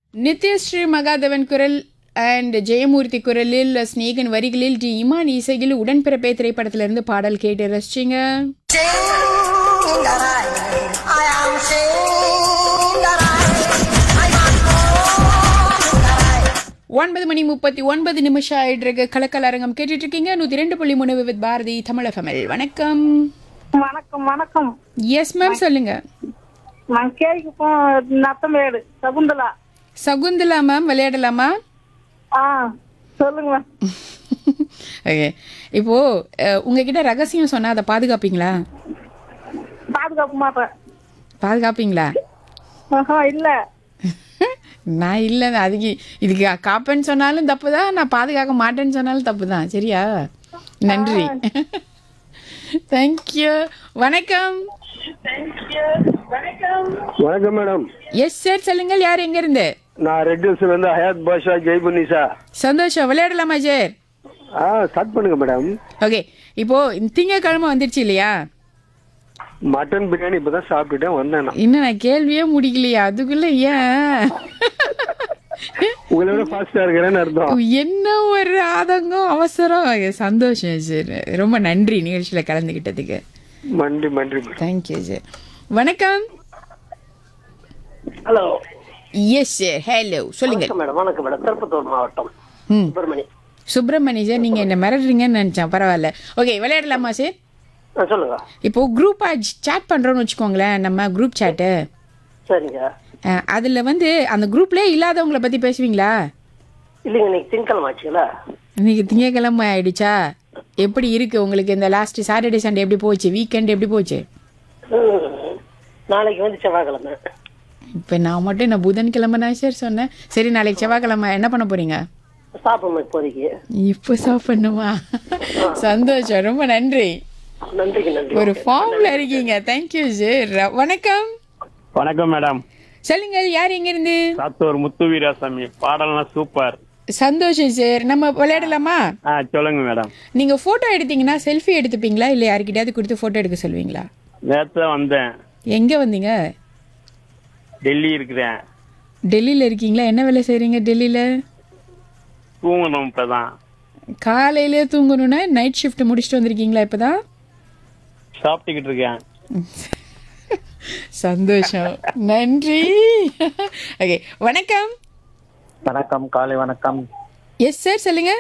நித்யஸ்ரீ மகாதவன் குரல் அண்ட் ஜெயமூர்த்தி குரலில் ஸ்நேகன் வரிகளில் டி இமான் இசையில் உடன்பிறப்பே திரைப்படத்திலிருந்து பாடல் கேட்டு ரசிச்சிங்க Cinderai, I am Cinderai. I am Cinderai. ஒன்பது மணி முப்பத்தி ஒன்பது நிமிஷம் ஆயிட்டு இருக்கு கலக்கல் அரங்கம் கேட்டுட்டு இருக்கீங்க நூத்தி ரெண்டு புள்ளி மூணு வித் பாரதி தமிழகமல் வணக்கம் வணக்கம் வணக்கம் எஸ் மேம் சொல்லுங்க நான் கேக்கு போ நத்தமேடு சகுந்தலா சகுந்தலா மேம் விளையாடலாமா ஆ சொல்லுங்க ஓகே இப்போ அஹ், உங்ககிட்ட ரகசியம் சொன்னா அதை பாதுகாப்பீங்களா பாதுகாப்பு மாட்டேன் பாதுகாப்பீங்களா ஆஹா இல்ல நான் இல்லை அதுக்கு இதுக்கு காப்பேன்னு சொன்னாலும் தப்பு தான் நான் பாதுகாக்க மாட்டேன்னு சொன்னாலும் தப்பு தான் சரியா நன்றி தேங்க்யூ வணக்கம் வணக்கம் மேடம் எஸ் சார் சொல்லுங்கள் யார் எங்க இருந்து நான் ரெட் ஹில்ஸ்ல இருந்து ஹயாத் பாஷா ஜெய்புனிசா சந்தோஷம் விளையாடலாமா சார் ஆ ஸ்டார்ட் பண்ணுங்க மேடம் ஓகே இப்போ இந்த திங்கக்கிழமை வந்துருச்சு இல்லையா மட்டன் பிரியாணி இப்பதான் சாப்பிட்டுட்டேன் வந்தேன் நான் இன்னும் நான் கேள்வியே முடிக்கலையா அதுக்குள்ள ஏன் உங்களை விட ஃபாஸ்டா இருக்கிறேன்னு அர்த்தம் என்ன ஒரு ஆதங்கம் அவசரம் சந்தோஷம் சார் ரொம்ப நன்றி நிகழ்ச்சியில் கலந்துக்கிட்டதுக்கு மண்டி மண்டி மேடம் தேங்க்யூ சார் வணக்கம் ஹலோ எஸ் சார் ஹலோ சொல்லுங்க வணக்கம் மேடம் வணக்கம் மேடம் திருப்பத்தூர் மாவட்டம் ம் சுப்பிரமணி சுப்பிரமணி சார் நீங்கள் என்ன மிரட்டுறீங்கன்னு நினச்சேன் பரவாயில்ல ஓகே விளையாடலாமா சார் ஆ சொல்லுங்க இப்போ குரூப்பாக சேட் பண்ணுறோன்னு வச்சுக்கோங்களேன் நம்ம குரூப் சேட்டு சரிங்க அதில் வந்து அந்த குரூப்லேயே இல்லாதவங்கள பற்றி பேசுவீங்களா இல்லைங்க இன்னைக்கு திங்கக்கிழமை ஆச்சுங்களா இன்னைக்கு திங்கக்கிழமை ஆயிடுச்சா எப்படி இருக்கு உங்களுக்கு இந்த லாஸ்ட் சாட்டர்டே சண்டே எப்படி போச்சு வீக்கெண்ட் எப்படி போச்சு ம். நாளைக்கு வந்து செவ்வாய்க்கிழமை இப்போ நான் மட்டும் நான் புதன்கிழமை தான் சார் சொன்னேன் சரி நாளைக்கு செவ்வாய்க்கிழமை என்ன பண்ண போறீங்க சாப்பிடணும் இப்போதைக்கு இப்போ சாப்பிடணுமா சந்தோஷம் ரொம்ப நன்றி நன்றிக்கு நன்றி ஒரு ஃபார்ம்ல இருக்கீங்க தேங்க்யூ சார் வணக்கம் வணக்கம் மேடம் சொல்லுங்கள் யார் எங்க இருந்து சாத்தூர் முத்து வீராசாமி பாடலாம் சூப்பர் சந்தோஷம் சார் நம்ம விளையாடலாமா ஆ சொல்லுங்க மேடம் நீங்க போட்டோ எடுத்தீங்கன்னா செல்ஃபி எடுத்துப்பீங்களா இல்ல யார்கிட்டயாவது கொடுத்து போட்டோ எடுக்க சொல்வீங்களா நேற்று வந்தேன் எங்க வந்தீங்க டெல்லி இருக்கிறேன் டெல்லியில இருக்கீங்களா என்ன வேலை செய்றீங்க டெல்லியில தூங்கணும் இப்பதான் காலையிலே தூங்கணும்னா நைட் ஷிஃப்ட் முடிச்சுட்டு வந்திருக்கீங்களா இப்பதான் சாப்பிட்டுக்கிட்டு இருக்கேன் சந்தோஷம் நன்றி ஓகே வணக்கம் வணக்கம் காலை வணக்கம் எஸ் சார் சொல்லுங்க